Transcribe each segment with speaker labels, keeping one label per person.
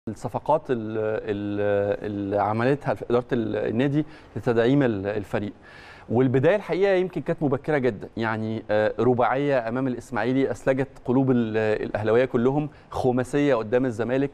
Speaker 1: الصفقات اللي عملتها اداره النادي لتدعيم الفريق والبدايه الحقيقه يمكن كانت مبكره جدا يعني رباعيه امام الاسماعيلي اسلجت قلوب الاهلاويه كلهم خماسيه قدام الزمالك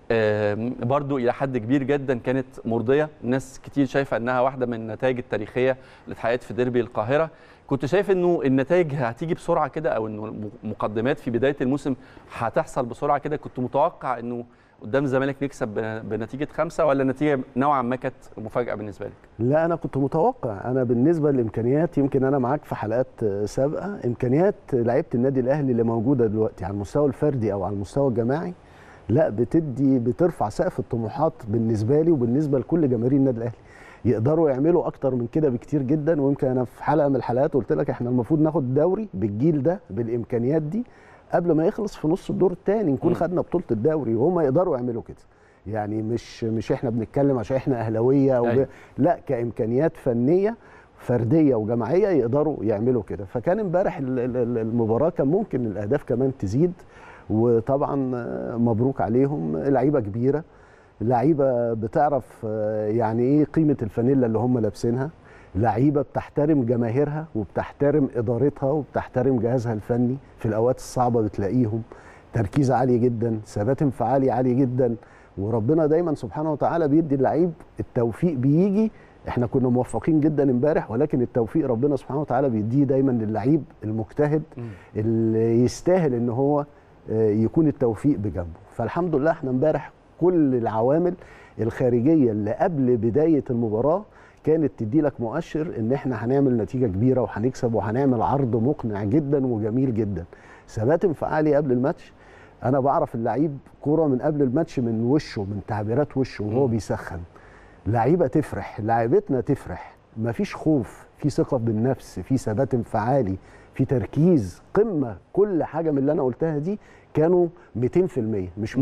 Speaker 1: برضو الى حد كبير جدا كانت مرضيه ناس كتير شايفه انها واحده من النتائج التاريخيه اللي اتحققت في ديربي القاهره كنت شايف انه النتائج هتيجي بسرعه كده او انه المقدمات في بدايه الموسم هتحصل بسرعه كده كنت متوقع انه قدام الزمالك نكسب بنتيجه خمسه ولا النتيجه نوعا ما كانت مفاجاه بالنسبه لك؟
Speaker 2: لا انا كنت متوقع انا بالنسبه للامكانيات يمكن انا معاك في حلقات سابقه امكانيات لعيبه النادي الاهلي اللي موجوده دلوقتي على المستوى الفردي او على المستوى الجماعي لا بتدي بترفع سقف الطموحات بالنسبه لي وبالنسبه لكل جماهير النادي الاهلي يقدروا يعملوا اكتر من كده بكتير جدا ويمكن انا في حلقه من الحلقات قلت لك احنا المفروض ناخد الدوري بالجيل ده بالامكانيات دي قبل ما يخلص في نص الدور الثاني نكون خدنا بطوله الدوري وهم يقدروا يعملوا كده يعني مش مش احنا بنتكلم عشان احنا اهلاويه أو ب... لا كامكانيات فنيه فرديه وجماعيه يقدروا يعملوا كده فكان امبارح المباراه كان ممكن الاهداف كمان تزيد وطبعا مبروك عليهم لعيبه كبيره لعيبه بتعرف يعني ايه قيمه الفانيلا اللي هم لابسينها لعيبه بتحترم جماهيرها وبتحترم ادارتها وبتحترم جهازها الفني في الاوقات الصعبه بتلاقيهم تركيز عالي جدا ثبات انفعالي عالي جدا وربنا دايما سبحانه وتعالى بيدي اللعيب التوفيق بيجي احنا كنا موفقين جدا امبارح ولكن التوفيق ربنا سبحانه وتعالى بيديه دايما للعيب المجتهد اللي يستاهل ان هو يكون التوفيق بجنبه فالحمد لله احنا امبارح كل العوامل الخارجيه اللي قبل بدايه المباراه كانت تدي لك مؤشر ان احنا هنعمل نتيجه كبيره وهنكسب وهنعمل عرض مقنع جدا وجميل جدا ثبات انفعالي قبل الماتش انا بعرف اللعيب كوره من قبل الماتش من وشه من تعبيرات وشه وهو بيسخن لعيبه تفرح لعيبتنا تفرح مفيش خوف في ثقه بالنفس في ثبات انفعالي في تركيز قمه كل حاجه من اللي انا قلتها دي كانوا 200% مش 100%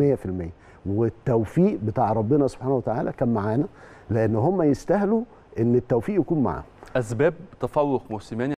Speaker 2: والتوفيق بتاع ربنا سبحانه وتعالى كان معانا لان هم يستاهلوا ان التوفيق يكون معاهم
Speaker 1: اسباب تفوق موسيماني